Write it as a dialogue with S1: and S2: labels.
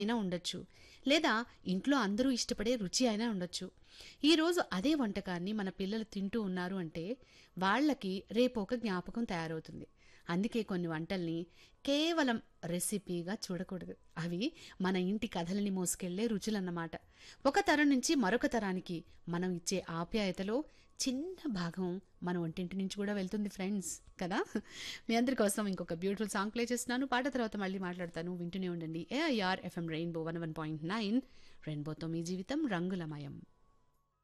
S1: అయినా ఉండొచ్చు లేదా ఇంట్లో అందరూ ఇష్టపడే రుచి అయినా ఉండొచ్చు ఈరోజు అదే వంటకాన్ని మన పిల్లలు తింటూ ఉన్నారు అంటే వాళ్ళకి రేపు ఒక జ్ఞాపకం తయారవుతుంది అందుకే కొన్ని వంటల్ని కేవలం రెసిపీగా చూడకూడదు అవి మన ఇంటి కథలని మోసుకెళ్లే రుచులన్నమాట ఒక తరం నుంచి మరొక తరానికి మనం ఇచ్చే ఆప్యాయతలో చిన్న భాగం మన వంటింటి నుంచి కూడా వెళ్తుంది ఫ్రెండ్స్ కదా మీ అందరి కోసం ఇంకొక బ్యూటిఫుల్ సాంగ్ ప్లే చేస్తున్నాను పాట తర్వాత మళ్ళీ మాట్లాడతాను వింటూనే ఉండండి AIR FM rainbow one one point nine రెయిన్బోతో మీ జీవితం రంగులమయం